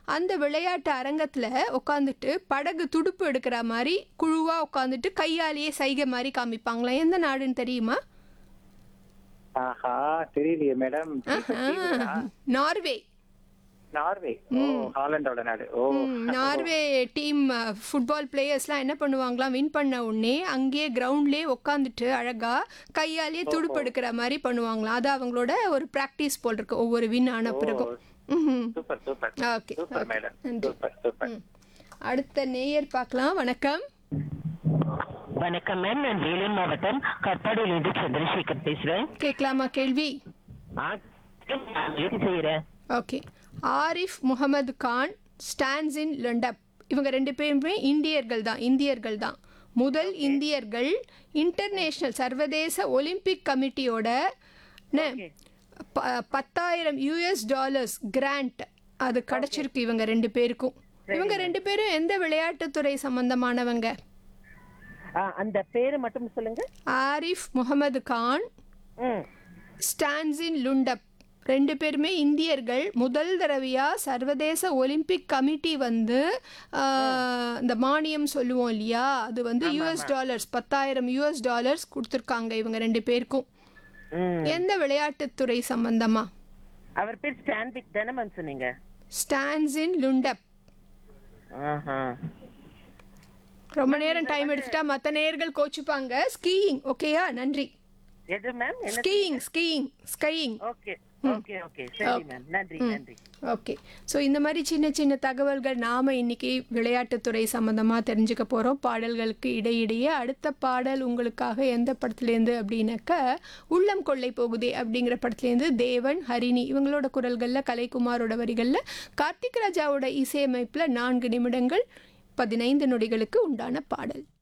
அந்த விளையாட்டு அரங்கத்துல உட்காந்துட்டு படகு துடுப்பு எடுக்கிற மாதிரி குழுவா உட்காந்துட்டு கையாலேயே சைகை மாதிரி காமிப்பாங்களா எந்த நாடுன்னு தெரியுமா ஆஹா தெரியலையே மேடம் ஆஹா, நார்வே நார்வே ஓ ஹாலண்டோட நாடு ஓ ம், நார்வே டீம் ஃபுட்பால் பிளேயர்ஸ்லாம் என்ன பண்ணுவாங்களாம் வின் பண்ண உடனே அங்கேயே கிரவுண்ட்லேயே உட்காந்துட்டு அழகா கையாலேயே துடுப்பு எடுக்கிற மாதிரி பண்ணுவாங்களாம் அது அவங்களோட ஒரு ப்ராக்டிஸ் போல் இருக்கு ஒவ்வொரு வின் ஆன பிறகும் ம்ஹும். Super super okay super madam நன்றி. சூப்பர் சூப்பர் ம். அடுத்த நேயர் பார்க்கலாம் வணக்கம் வணக்கம் மேம் நான் வேலூர் மாவட்டம் கட்பாடியிலிருந்து சந்திரசேகர் பேசுறேன் கேட்கலாமா கேள்வி ஆ, நான் முயற்சி செய்யறேன் okay Arif Mohammed Khan stands in London இவங்க ரெண்டு பேருமே இந்தியர்கள் தான் இந்தியர்கள் தான் முதல் இந்தியர்கள் இன்டர்நேஷனல் சர்வதேச ஒலிம்பிக் கமிட்டியோட என்ன, ப- பத்தாயிரம் யூஎஸ் டாலர்ஸ் கிராண்ட் அது கிடைச்சிருக்கு இவங்க ரெண்டு பேருக்கும் இவங்க ரெண்டு பேரும் எந்த விளையாட்டுத்துறை சம்பந்தமானவங்க ஆ, அந்த பேரு மட்டும் சொல்லுங்க ஆரிஃப் முகமது கான் ம் ஸ்டான்ஸின் லுண்டப் ரெண்டு பேருமே இந்தியர்கள் முதல் தடவையா சர்வதேச ஒலிம்பிக் கமிட்டி வந்து ஆஹ், இந்த மானியம் சொல்லுவோம் இல்லையா அது வந்து யூஎஸ் டாலர்ஸ் பத்தாயிரம் யூஎஸ் டாலர்ஸ் கொடுத்துருக்காங்க இவங்க ரெண்டு பேருக்கும் ம் எந்த விளையாட்டுத்துறை சம்பந்தமா அவர் பேர் ஸ்டான்விக் தானே மேம் சொன்னீங்க ஸ்டான்ஸின் லுண்டப் ஆஹா ரொம்ப நேரம் டைம் எடுத்துட்டா மற்ற நேயர்கள் கோச்சுப்பாங்க ஸ்கீயிங் ஓகேயா நன்றி எது மேம் என்ன skiing skiing skiing okay okay okay சரி மேம் நன்றி நன்றி ஓகே ஸோ இந்த மாதிரி சின்ன சின்ன தகவல்கள் நாம் இன்னைக்கு விளையாட்டுத்துறை சம்மந்தமாக தெரிஞ்சுக்க போகிறோம் பாடல்களுக்கு இடையிடையே அடுத்த பாடல் உங்களுக்காக எந்த படத்துலேருந்து அப்படின்னாக்க உள்ளம் கொள்ளை போகுதே அப்படிங்கிற படத்துலேருந்து தேவன் ஹரிணி இவங்களோட குரல்களில் கலைக்குமாரோட வரிகளில் கார்த்திக் ராஜாவோட இசையமைப்பில் நான்கு நிமிடங்கள் பதினைந்து நொடிகளுக்கு உண்டான பாடல்